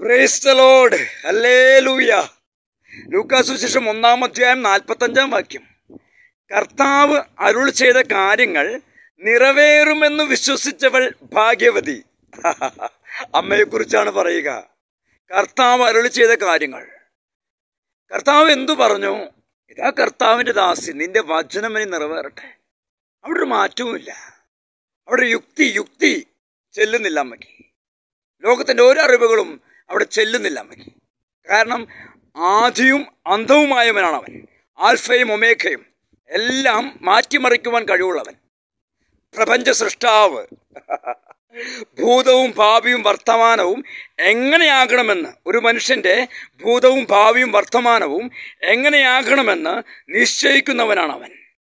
price the Lord hallelujah Lucas സുവിശേഷം ഒന്നാം അധ്യായം നാൽപ്പത്തഞ്ചാം വാക്യം കർത്താവ് അരുൾ ചെയ്ത കാര്യങ്ങൾ നിറവേറുമെന്ന് വിശ്വസിച്ചവൾ ഭാഗ്യവതി അമ്മയെക്കുറിച്ചാണ് പറയുക കർത്താവ് അരുൾ ചെയ്ത കാര്യങ്ങൾ കർത്താവ് എന്തു പറഞ്ഞു ഇതാ കർത്താവിൻ്റെ ദാസി നിന്റെ വചനം ഇനി നിറവേറട്ടെ അവിടെ ഒരു മാറ്റവുമില്ല അവിടെ യുക്തി യുക്തി ചെല്ലുന്നില്ല അമ്മയ്ക്ക് ലോകത്തിൻ്റെ ഓരോ അറിവുകളും അവിടെ ചെല്ലുന്നില്ല അമ്മയ്ക്ക് കാരണം ആദിയും അന്ധവുമായവനാണ് അവൻ ആൽഫയും ഒമേഖയും എല്ലാം മാറ്റിമറിക്കുവാൻ കഴിവുള്ളവൻ പ്രപഞ്ച സൃഷ്ടാവ് ഭൂതവും ഭാവിയും വർത്തമാനവും എങ്ങനെയാകണമെന്ന് ഒരു മനുഷ്യൻ്റെ ഭൂതവും ഭാവിയും വർത്തമാനവും എങ്ങനെയാകണമെന്ന് നിശ്ചയിക്കുന്നവനാണ് അവൻ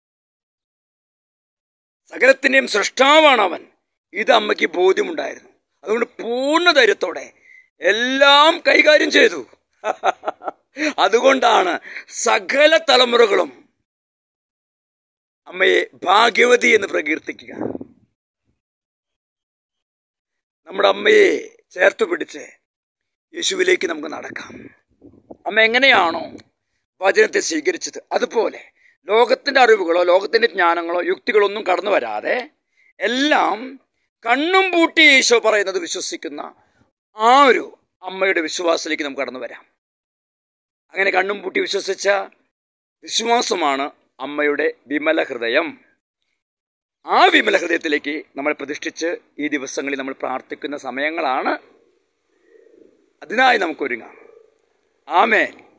സകലത്തിൻ്റെയും സൃഷ്ടാവാണ് അവൻ ഇത് അമ്മയ്ക്ക് ബോധ്യമുണ്ടായിരുന്നു അതുകൊണ്ട് പൂർണ്ണ ധൈര്യത്തോടെ എല്ലാം കൈകാര്യം ചെയ്തു അതുകൊണ്ടാണ് സകല തലമുറകളും അമ്മയെ ഭാഗ്യവതി എന്ന് പ്രകീർത്തിക്കുക നമ്മുടെ അമ്മയെ ചേർത്ത് പിടിച്ച് യേശുവിലേക്ക് നമുക്ക് നടക്കാം അമ്മ എങ്ങനെയാണോ വചനത്തെ സ്വീകരിച്ചത് അതുപോലെ ലോകത്തിൻ്റെ അറിവുകളോ ലോകത്തിൻ്റെ ജ്ഞാനങ്ങളോ യുക്തികളോ ഒന്നും കടന്നു വരാതെ എല്ലാം കണ്ണും പൂട്ടി ഈശോ പറയുന്നത് വിശ്വസിക്കുന്ന ആ ഒരു അമ്മയുടെ വിശ്വാസത്തിലേക്ക് നമുക്ക് കടന്നു വരാം അങ്ങനെ കണ്ണും പൂട്ടി വിശ്വസിച്ച വിശ്വാസമാണ് അമ്മയുടെ വിമല ഹൃദയം ആ വിമല ഹൃദയത്തിലേക്ക് നമ്മൾ പ്രതിഷ്ഠിച്ച് ഈ ദിവസങ്ങളിൽ നമ്മൾ പ്രാർത്ഥിക്കുന്ന സമയങ്ങളാണ് അതിനായി നമുക്കൊരുങ്ങാം ആമേൻ